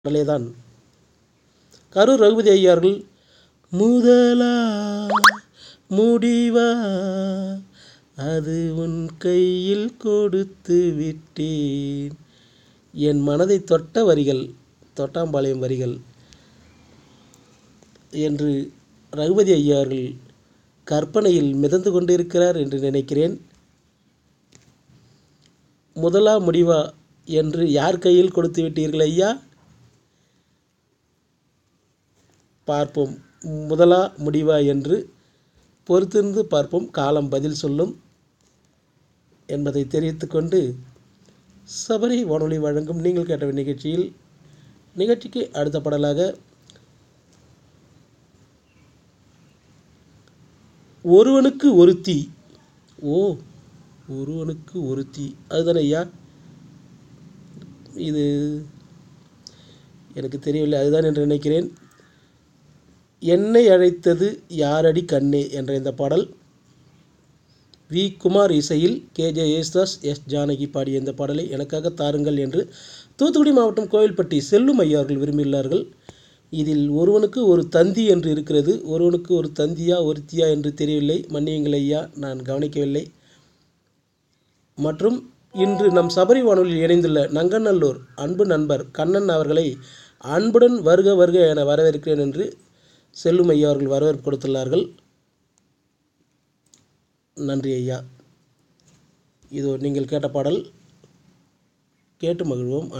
பாடலே தான் கரூர் ரகுபதி ஐயார்கள் முதலா முடிவா அது உன் கையில் கொடுத்து விட்டேன் என் மனதை தொட்ட வரிகள் தொட்டாம்பாளையம் வரிகள் என்று ரகுபதி ஐயார்கள் கற்பனையில் மிதந்து கொண்டிருக்கிறார் என்று நினைக்கிறேன் முதலா முடிவா என்று யார் கையில் கொடுத்து விட்டீர்கள் ஐயா பார்ப்போம் முதலா முடிவா என்று பொறுத்திருந்து பார்ப்போம் காலம் பதில் சொல்லும் என்பதை தெரிவித்துக்கொண்டு சபரி வானொலி வழங்கும் நீங்கள் கேட்ட நிகழ்ச்சியில் நிகழ்ச்சிக்கு அடுத்த பாடலாக ஒருவனுக்கு ஒருத்தி ஓ ஒருவனுக்கு ஒருத்தி அதுதானே ஐயா இது எனக்கு தெரியவில்லை அதுதான் என்று நினைக்கிறேன் என்னை அழைத்தது யாரடி கண்ணே என்ற இந்த பாடல் வி குமார் இசையில் கேஜே யேசுதாஸ் எஸ் ஜானகி பாடிய இந்த பாடலை எனக்காக தாருங்கள் என்று தூத்துக்குடி மாவட்டம் கோவில்பட்டி செல்லும் ஐயா அவர்கள் விரும்பியுள்ளார்கள் இதில் ஒருவனுக்கு ஒரு தந்தி என்று இருக்கிறது ஒருவனுக்கு ஒரு தந்தியா ஒருத்தியா என்று தெரியவில்லை மன்னியுங்கள் ஐயா நான் கவனிக்கவில்லை மற்றும் இன்று நம் சபரி வானொலியில் இணைந்துள்ள நங்கநல்லூர் அன்பு நண்பர் கண்ணன் அவர்களை அன்புடன் வருக வருக என வரவேற்கிறேன் என்று செல்லும் ஐயா அவர்கள் வரவேற்பு கொடுத்துள்ளார்கள் நன்றி ஐயா இதோ நீங்கள் கேட்ட பாடல் கேட்டு மகிழ்வோம்